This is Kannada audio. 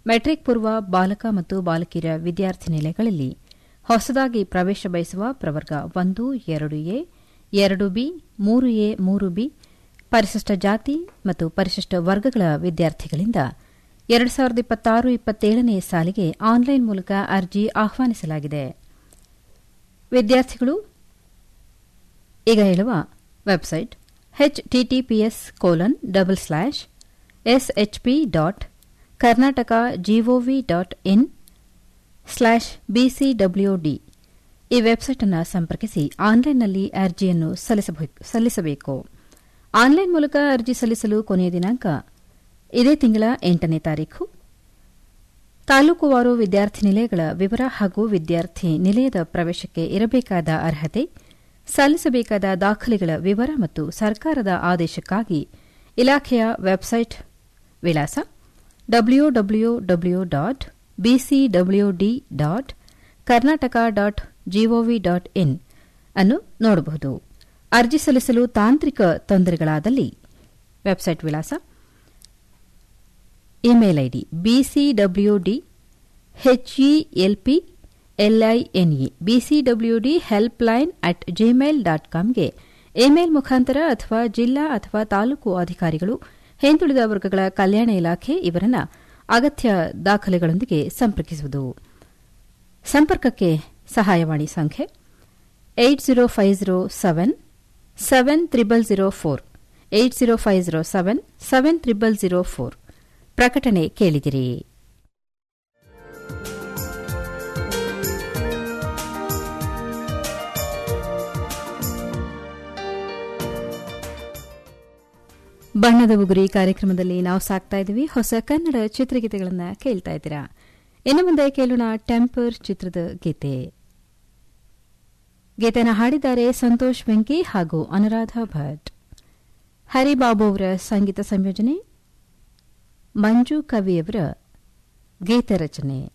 ಮೆಟ್ರಿಕ್ ಪೂರ್ವ ಬಾಲಕ ಮತ್ತು ಬಾಲಕಿಯರ ವಿದ್ಯಾರ್ಥಿ ನಿಲಯಗಳಲ್ಲಿ ಹೊಸದಾಗಿ ಪ್ರವೇಶ ಬಯಸುವ ಪ್ರವರ್ಗ ಒಂದು ಎರಡು ಎ ಎರಡು ಬಿ ಮೂರು ಎ ಮೂರು ಬಿ ಪರಿಶಿಷ್ಟ ಜಾತಿ ಮತ್ತು ಪರಿಶಿಷ್ಟ ವರ್ಗಗಳ ವಿದ್ಯಾರ್ಥಿಗಳಿಂದ ಎರಡು ಸಾವಿರದ ಇಪ್ಪತ್ತಾರು ಇಪ್ಪತ್ತೇಳನೇ ಸಾಲಿಗೆ ಆನ್ಲೈನ್ ಮೂಲಕ ಅರ್ಜಿ ಆಹ್ವಾನಿಸಲಾಗಿದೆ ವಿದ್ಯಾರ್ಥಿಗಳು ಈಗ ಹೇಳುವ website HTTPS colon double slash SHP dot Karnataka GOV dot in slash BCWD ಈ ವೆಬ್ಸೈಟ್ ಅನ್ನು ಸಂಪರ್ಕಿಸಿ ಆನ್ಲೈನ್ನಲ್ಲಿ ಅರ್ಜಿಯನ್ನು ಸಲ್ಲಿಸಬೇಕು ಆನ್ಲೈನ್ ಮೂಲಕ ಅರ್ಜಿ ಸಲ್ಲಿಸಲು ಕೊನೆಯ ದಿನಾಂಕ ಇದೇ ತಿಂಗಳ ಎಂಟನೇ ತಾರೀಖು ತಾಲೂಕುವಾರು ವಿದ್ಯಾರ್ಥಿ ನಿಲಯಗಳ ವಿವರ ಹಾಗೂ ವಿದ್ಯಾರ್ಥಿ ನಿಲಯದ ಪ್ರವೇಶಕ್ಕೆ ಇರಬೇಕಾದ ಅರ್ಹತೆ ಸಲ್ಲಿಸಬೇಕಾದ ದಾಖಲೆಗಳ ವಿವರ ಮತ್ತು ಸರ್ಕಾರದ ಆದೇಶಕ್ಕಾಗಿ ಇಲಾಖೆಯ ವೆಬ್ಸೈಟ್ ವಿಳಾಸ W W W dot BCWD dot Karnataka dot GOV dot in ಅನ್ನು ನೋಡಬಹುದು ಅರ್ಜಿ ಸಲ್ಲಿಸಲು ತಾಂತ್ರಿಕ ತೊಂದರೆಗಳಾದಲ್ಲಿ ವೆಬ್ಸೈಟ್ ವಿಳಾಸ email ID BCWD HELP LINE BCWD help line at Gmail dot ಕಾಮ್ಗೆ ಇಮೇಲ್ ಮುಖಾಂತರ ಅಥವಾ ಜಿಲ್ಲಾ ಅಥವಾ ತಾಲೂಕು ಅಧಿಕಾರಿಗಳು ಹಿಂದುಳಿದ ವರ್ಗಗಳ ಕಲ್ಯಾಣ ಇಲಾಖೆ ಇವರನ್ನ ಅಗತ್ಯ ದಾಖಲೆಗಳೊಂದಿಗೆ ಸಂಪರ್ಕಿಸುವುದು ಸಂಪರ್ಕಕ್ಕೆ ಸಹಾಯವಾಣಿ ಸಂಖ್ಯೆ eight zero five zero seven seven triple zero four eight zero five zero seven seven triple zero four ಪ್ರಕಟಣೆ ಕೇಳಿದಿರಿ ಬಣ್ಣದ ಉಗುರಿ ಕಾರ್ಯಕ್ರಮದಲ್ಲಿ ನಾವು ಸಾಕ್ತಾ ಇದ್ದೀವಿ ಹೊಸ ಕನ್ನಡ ಚಿತ್ರಗೀತೆಗಳನ್ನು ಕೇಳ್ತಾ ಇದ್ದೀರಾ ಇನ್ನು ಮುಂದೆ ಕೇಳೋಣ ಟೆಂಪರ್ ಚಿತ್ರದ ಗೀತೆ ಗೀತೆನ ಹಾಡಿದ್ದಾರೆ ಸಂತೋಷ್ ವೆಂಕಿ ಹಾಗೂ ಅನುರಾಧ ಭಟ್ ಹರಿಬಾಬು ಅವರ ಸಂಗೀತ ಸಂಯೋಜನೆ ಮಂಜು ಕವಿಯವರ ಗೀತ ರಚನೆ